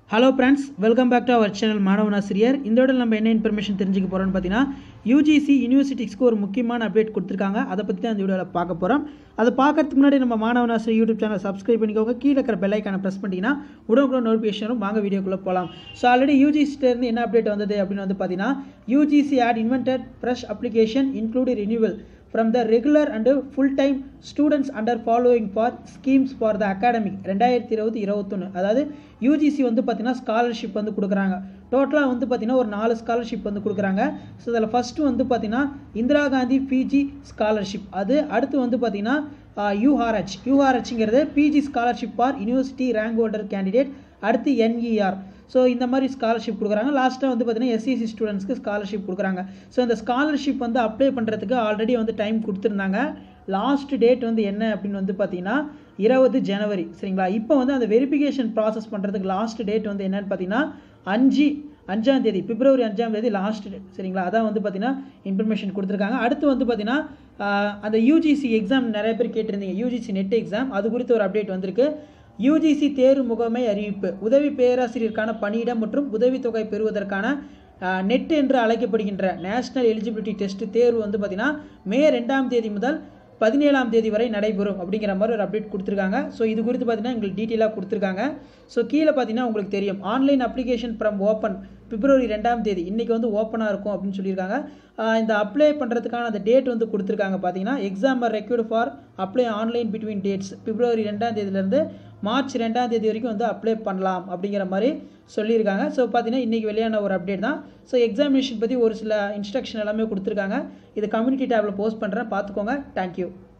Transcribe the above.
hello friends welcome back to our channel Maanavan Aasiriyar இந்த இடத்துல நம்ம என்ன இன்ஃபர்மேஷன் தெரிஞ்சுக்க போகிறோம்னு பார்த்தீங்கன்னா யூஜிசி யூனிவர்சிட்டிஸ்க்கு ஒரு முக்கியமான அப்டேட் கொடுத்துருக்காங்க அதை பற்றி தான் இந்த வீடியோவில் பார்க்க போகிறோம் அதை பார்க்கறதுக்கு முன்னாடி நம்ம மாணவன் ஆசிரியர் யூடியூப் சேனல் சப்ஸ்கிரைப் பண்ணிக்கோங்க கீழே இருக்கிற பெல் ஐக்கானை ப்ரெஸ் பண்ணிட்டீங்கன்னா உடனுக்குடன் நோட்டிஃபிகேஷன் வரும் வாங்க வீடியோக்குள்ளே போகலாம் ஸோ ஆல்ரெடி யூஜிசிட்டேருந்து என்ன அப்டேட் வந்தது அப்படின்னு வந்து பார்த்தீங்கன்னா UGC had invented fresh application include renewal from the regular and full-time students under following for schemes for the academic ரெண்டாயிரத்தி இருபது இருபத்தொன்று அதாவது யூஜிசி வந்து பார்த்தீங்கன்னா ஸ்காலர்ஷிப் வந்து கொடுக்குறாங்க டோட்டலாக வந்து பார்த்தீங்கன்னா ஒரு நாலு ஸ்காலர்ஷிப் வந்து கொடுக்குறாங்க ஸோ அதில் ஃபஸ்ட்டு வந்து பார்த்தீங்கன்னா இந்திரா காந்தி பிஜி ஸ்காலர்ஷிப் அது அடுத்து வந்து பார்த்தீங்கன்னா யூஆர்ஹெச் யூஆர்ஹெச்ங்கிறது PG scholarship for university rank holder candidate அடுத்து என்இஆர் ஸோ இந்த மாதிரி ஸ்காலர்ஷிப் கொடுக்குறாங்க லாஸ்ட்டாக வந்து பார்த்தீங்கன்னா எஸ்சிசி ஸ்டூடெண்ட்ஸ்க்கு ஸ்காலர்ஷிப் கொடுக்குறாங்க ஸோ இந்த ஸ்காலர்ஷிப் வந்து அப்ளை பண்ணுறதுக்கு ஆல்ரெடி வந்து டைம் கொடுத்துருந்தாங்க லாஸ்ட் டேட் வந்து என்ன அப்படின்னு வந்து பார்த்தீங்கன்னா இருபது ஜனவரி சரிங்களா இப்போ வந்து அந்த வெரிஃபிகேஷன் ப்ராசஸ் பண்ணுறதுக்கு லாஸ்ட் டேட் வந்து என்னன்னு பார்த்தீங்கன்னா அஞ்சு அஞ்சாம் தேதி பிப்ரவரி அஞ்சாம் தேதி லாஸ்ட் டேட் சரிங்களா அதான் வந்து பார்த்தீங்கன்னா இன்ஃபர்மேஷன் கொடுத்துருக்காங்க அடுத்து வந்து பார்த்தீங்கன்னா அந்த யூஜிசி எக்ஸாம் நிறைய பேர் கேட்டிருந்தீங்க யூஜிசி நெட் எக்ஸாம் அது குறித்து ஒரு அப்டேட் வந்திருக்கு யூஜிசி தேர்வு முகமை அறிவிப்பு உதவி பேராசிரியருக்கான பணியிடம் மற்றும் உதவித்தொகை பெறுவதற்கான நெட் என்று அழைக்கப்படுகின்ற நேஷனல் எலிஜிபிலிட்டி டெஸ்ட் தேர்வு வந்து பார்த்திங்கன்னா மே ரெண்டாம் தேதி முதல் பதினேழாம் தேதி வரை நடைபெறும் அப்படிங்கிற மாதிரி ஒரு அப்டேட் கொடுத்துருக்காங்க ஸோ இது குறித்து பார்த்தீங்கன்னா எங்களுக்கு டீட்டெயிலாக கொடுத்துருக்காங்க ஸோ கீழே பார்த்தீங்கன்னா உங்களுக்கு தெரியும் ஆன்லைன் அப்ளிகேஷன் ஃப்ரம் ஓப்பன் பிப்ரவரி ரெண்டாம் தேதி இன்றைக்கி வந்து ஓப்பனாக இருக்கும் அப்படின்னு சொல்லியிருக்காங்க இந்த அப்ளை பண்ணுறதுக்கான அந்த டேட் வந்து கொடுத்துருக்காங்க பார்த்தீங்கன்னா exam are required for apply online between dates பிப்ரவரி ரெண்டாம் தேதியிலேருந்து மார்ச் ரெண்டாம் தேதி வரைக்கும் வந்து அப்ளை பண்ணலாம் அப்படிங்கிற மாதிரி சொல்லியிருக்காங்க ஸோ பார்த்தீங்கன்னா இன்றைக்கி வெளியான ஒரு அப்டேட் தான் ஸோ எக்ஸாமினேஷன் பற்றி ஒரு சில இன்ஸ்ட்ரக்ஷன் எல்லாமே கொடுத்துருக்காங்க இது கம்யூனிட்டி டேப்பில் போஸ்ட் பண்ணுறேன் பார்த்துக்கோங்க தேங்க்யூ